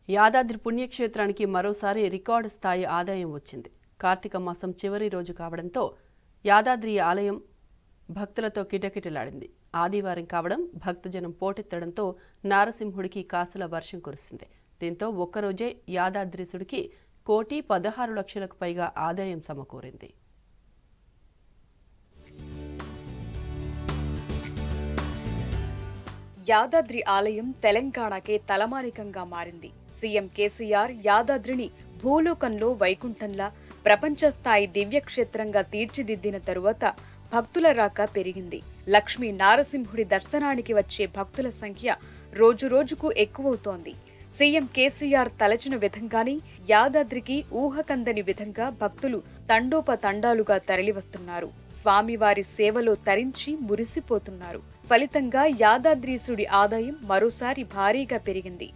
యాదాద్రి పుణ్యక్షేత్రానికి మరోసారి రికార్డు స్థాయి ఆదాయం వచ్చింది కార్తీక మాసం చివరి రోజు కావడంతో యాదాద్రి ఆలయం భక్తులతో కిటకిటలాడింది ఆదివారం కావడం భక్తజనం పోటెత్తడంతో నారసింహుడికి కాసుల వర్షం కురిసింది దీంతో ఒక్కరోజే యాదాద్రీసుడికి కోటి పదహారు లక్షలకు పైగా ఆదాయం సమకూరింది యాదాద్రి ఆలయం తెలంగాణకే తలమానికంగా మారింది సీఎం కేసీఆర్ యాదాద్రిని భూలోకంలో వైకుంఠంలా ప్రపంచ స్థాయి దివ్యక్షేత్రంగా తీర్చిదిద్దిన తరువాత భక్తుల రాక పెరిగింది లక్ష్మీ నారసింహుడి దర్శనానికి వచ్చే భక్తుల సంఖ్య రోజురోజుకు ఎక్కువవుతోంది సీఎం కేసీఆర్ తలచిన విధంగానే యాదాద్రికి ఊహకందని విధంగా భక్తులు తండోపతండాలుగా తరలివస్తున్నారు స్వామివారి సేవలో తరించి మురిసిపోతున్నారు ఫలితంగా యాదాద్రీసుడి ఆదాయం మరోసారి భారీగా పెరిగింది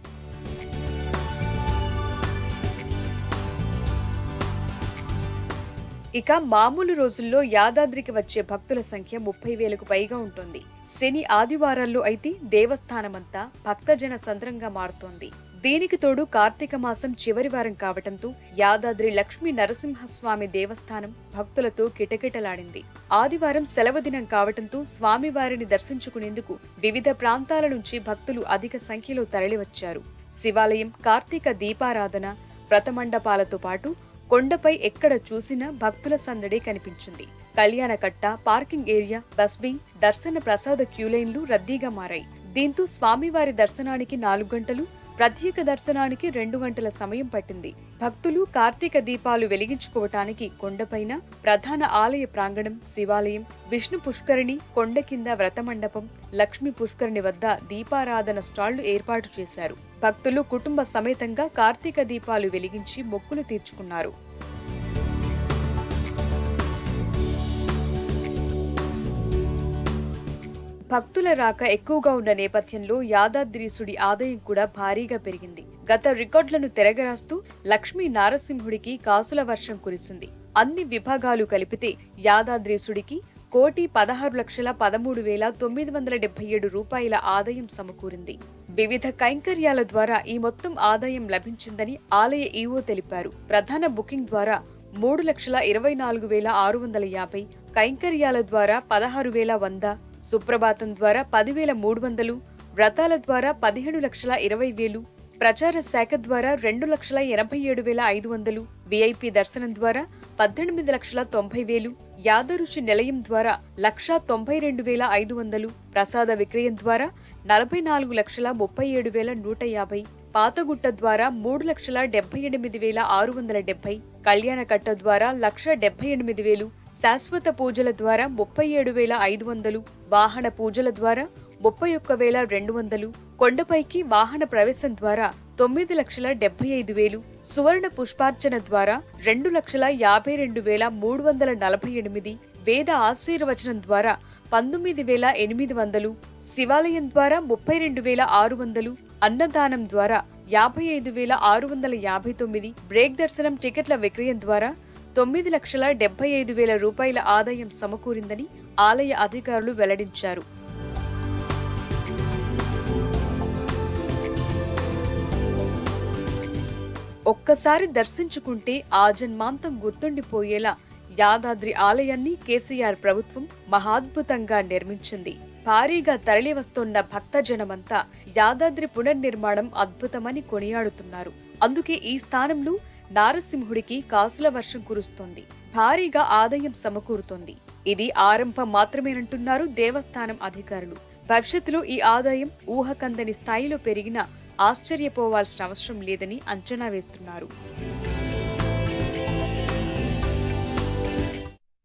ఇక మామూలు రోజుల్లో యాదాద్రికి వచ్చే భక్తుల సంఖ్య ముప్పై వేలకు పైగా ఉంటుంది శని ఆదివారాల్లో అయితే దేవస్థానమంతా భక్తజన సంద్రంగా మారుతోంది దీనికి తోడు కార్తీక మాసం చివరి వారం కావటంతో యాదాద్రి లక్ష్మీ నరసింహస్వామి దేవస్థానం భక్తులతో కిటకిటలాడింది ఆదివారం సెలవు దినం కావటంతో స్వామివారిని దర్శించుకునేందుకు వివిధ ప్రాంతాల నుంచి భక్తులు అధిక సంఖ్యలో తరలివచ్చారు శివాలయం కార్తీక దీపారాధన వ్రతమండపాలతో పాటు కొండపై ఎక్కడ చూసినా భక్తుల సందడి కనిపించింది కళ్యాణకట్ట పార్కింగ్ ఏరియా బస్బీ దర్శన ప్రసాద క్యూలైన్లు రద్దీగా మారాయి దీంతో స్వామివారి దర్శనానికి నాలుగు గంటలు ప్రత్యేక దర్శనానికి రెండు గంటల సమయం పట్టింది భక్తులు కార్తీక దీపాలు వెలిగించుకోవటానికి కొండపైన ప్రధాన ఆలయ ప్రాంగణం శివాలయం విష్ణు పుష్కరిణి కొండ కింద వ్రతమండపం లక్ష్మీ పుష్కరిణి వద్ద దీపారాధన స్టాళ్లు ఏర్పాటు చేశారు భక్తులు కుటుంబ సమేతంగా కార్తీక దీపాలు వెలిగించి మొక్కులు తీర్చుకున్నారు భక్తుల రాక ఎక్కువగా ఉన్న నేపథ్యంలో యాదాద్రీసుడి ఆదాయం కూడా భారీగా పెరిగింది గత రికార్డులను తెరగరాస్తూ లక్ష్మీ నారసింహుడికి కాసుల వర్షం కురిసింది అన్ని విభాగాలు కలిపితే యాదాద్రీసుడికి కోటి పదహారు లక్షల పదమూడు వేల తొమ్మిది వందల డెబ్బై ఏడు రూపాయల ఆదాయం సమకూరింది వివిధ కైంకర్యాల ద్వారా ఈ మొత్తం ఆదాయం లభించిందని ఆలయ ఈవో తెలిపారు ప్రధాన బుకింగ్ ద్వారా మూడు లక్షల ఇరవై నాలుగు వేల ఆరు వందల యాభై కైంకర్యాల ద్వారా పదహారు వేల వంద సుప్రభాతం ద్వారా పదివేల మూడు వందలు వ్రతాల ద్వారా పదిహేడు లక్షల ఇరవై వేలు ప్రచార శాఖ ద్వారా రెండు లక్షల ఎనభై ఏడు వేల ఐదు వందలు విఐపి దర్శనం ద్వారా పద్దెనిమిది లక్షల తొంభై వేలు యాదరుషి నిలయం ద్వారా లక్షా తొంభై రెండు వేల ఐదు వందలు ప్రసాద విక్రయం ద్వారా నలభై నాలుగు లక్షల ముప్పై ఏడు వేల నూట యాభై పాతగుట్ట ద్వారా మూడు లక్షల డెబ్బై ఎనిమిది వేల ఆరు వందల డెబ్బై కళ్యాణకట్ట ద్వారా లక్ష డెబ్బై ఎనిమిది వేలు శాశ్వత పూజల ద్వారా ముప్పై ఏడు వేల ఐదు వందలు వాహన పూజల ద్వారా ముప్పై ఒక్క వేల రెండు వందలు కొండపైకి వాహన ప్రవేశం ద్వారా తొమ్మిది లక్షల డెబ్బై ఐదు వేలు సువర్ణ పుష్పార్చన ద్వారా రెండు లక్షల యాభై రెండు వేల మూడు వందల నలభై ఎనిమిది వేద ఆశీర్వచనం ద్వారా పంతొమ్మిది వేల ఎనిమిది వందలు శివాలయం ద్వారా ముప్పై రెండు వేల ఆరు వందలు అన్నదానం ద్వారా యాభై ఐదు వేల ఆరు వందల యాభై తొమ్మిది బ్రేక్ దర్శనం టికెట్ల విక్రయం ద్వారా తొమ్మిది లక్షల డెబ్బై ఐదు వేల రూపాయల ఆదాయం సమకూరిందని ఆలయ అధికారులు వెల్లడించారు ఒక్కసారి దర్శించుకుంటే ఆ జన్మాంతం గుర్తుండిపోయేలా యాదాద్రి ఆలయాన్ని కేసీఆర్ ప్రభుత్వం మహాద్భుతంగా నిర్మించింది భారీగా తరలివస్తున్న భక్తజనమంతా యాదాద్రి పునర్నిర్మాణం అద్భుతమని కొనియాడుతున్నారు అందుకే ఈ స్థానంలో నారసింహుడికి కాసుల వర్షం కురుస్తోంది భారీగా ఆదాయం సమకూరుతోంది ఇది ఆరంభం మాత్రమేనంటున్నారు దేవస్థానం అధికారులు భవిష్యత్తులో ఈ ఆదాయం ఊహకందని స్థాయిలో పెరిగినా ఆశ్చర్యపోవాల్సిన అవసరం లేదని అంచనా వేస్తున్నారు